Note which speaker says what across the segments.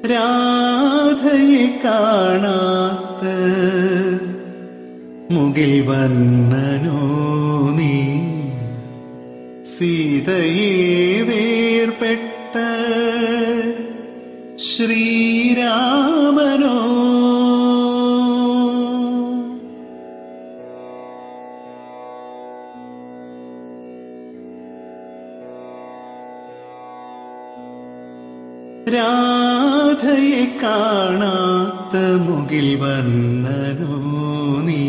Speaker 1: രാധയെ കാണാത്ത മുകിൽ വന്നനോ നീ സീതയെ വേർപെട്ട ശ്രീരാമനോ രാധയെ കാണാത്ത മുകിൽ വന്നനോ നീ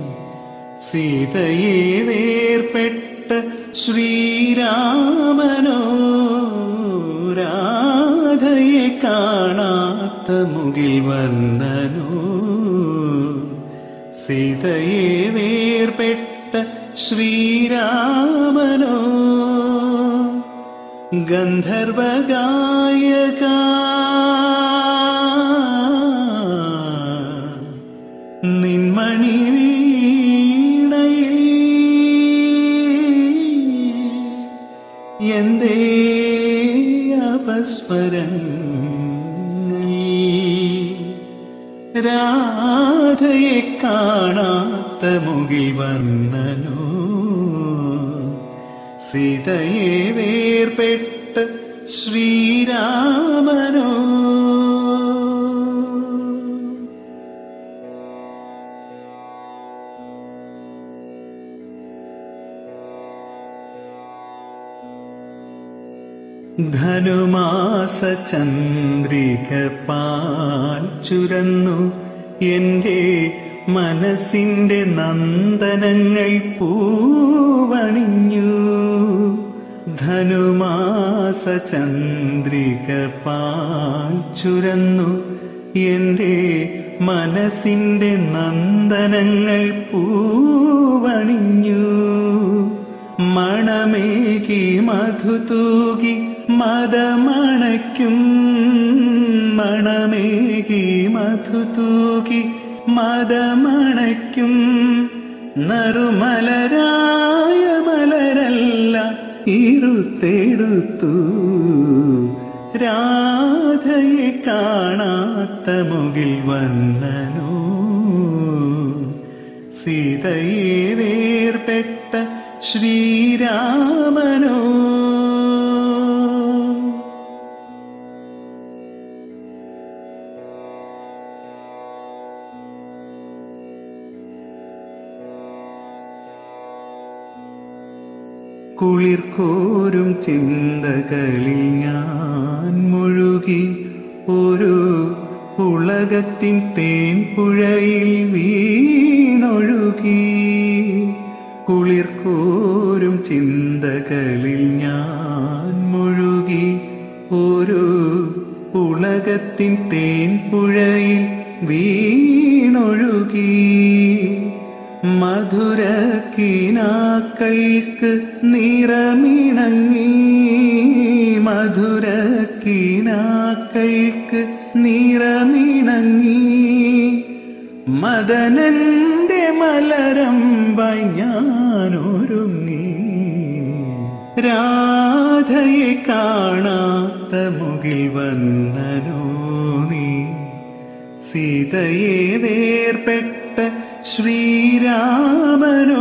Speaker 1: സീതയെ വേർപെട്ട ശ്രീരാമനോ രാധയെ കാണാത്ത മുകിൽ വന്നനോ സീതയെ വേർപെട്ട ശ്രീരാമനോ ഗന്ധർവഗായക നിൻമണി വീണയിൽ എന്തേ അപസ്മരങ്ങൾ രാധയെ കാണാത്ത മുകിൽ വന്നനോ സീതയെ വേർപെട്ട ശ്രീരാമനോ ധനുമാസ ചന്ദ്രിക പാൽ ചുരന്നു എന്റെ മനസ്സിന്റെ നന്ദനങ്ങൾ പൂവണിഞ്ഞു ധനുമാസ ചന്ദ്രിക പാൽ ചുരന്നു എന്റെ മനസ്സിന്റെ നന്ദനങ്ങൾ പൂവണിഞ്ഞു മണമേകി മധുതൂകി മതമണയ്ക്കും മണമേകി മധുതൂകി മതമണയ്ക്കും നറുമലരായ മലരല്ല ഇരുത്തെടുത്തു രാധയെ കാണാത്ത മുകിൽ വന്നനോ സീതയെ വേർപെട്ട ശ്രീരാമനോ കുളിർക്കോരും ചിന്തകളിൽ ഞാൻ മുഴുകി ഒരു ഉലകത്തിൻ തേൻപുഴയിൽ വീണൊഴുകി കുളിർക്കോരും ചിന്തകളിൽ ഞാൻ മുഴുകി ഒരു ഉലകത്തിൻ തേൻപുഴയിൽ വീണൊഴുകി മധുര കിനാക്കൾക്ക് നിറമിണങ്ങി മധുര കിനാക്കൾക്ക് നിറമിണങ്ങി മദനന്റെ മലരമ്പായി ഞാനൊരുങ്ങി രാധയെ കാണാത്ത മുകിൽ വന്നനോ നീ സീതയെ വേർപെട്ട ശ്രീരാമനോ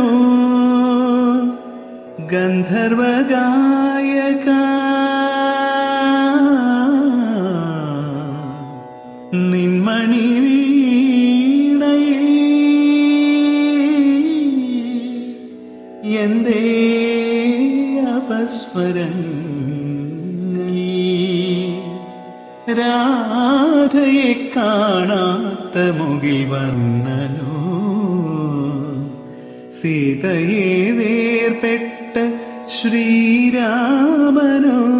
Speaker 1: ഗന്ധർവഗായക നിൻമണി വീണയിൽ എന്തേ അപസ്മരങ്ങൾ രാധയെ കാണാത്ത മുകിൽ വന്നനോ സീതയെ വേർപെട്ട ശ്രീരാമനോ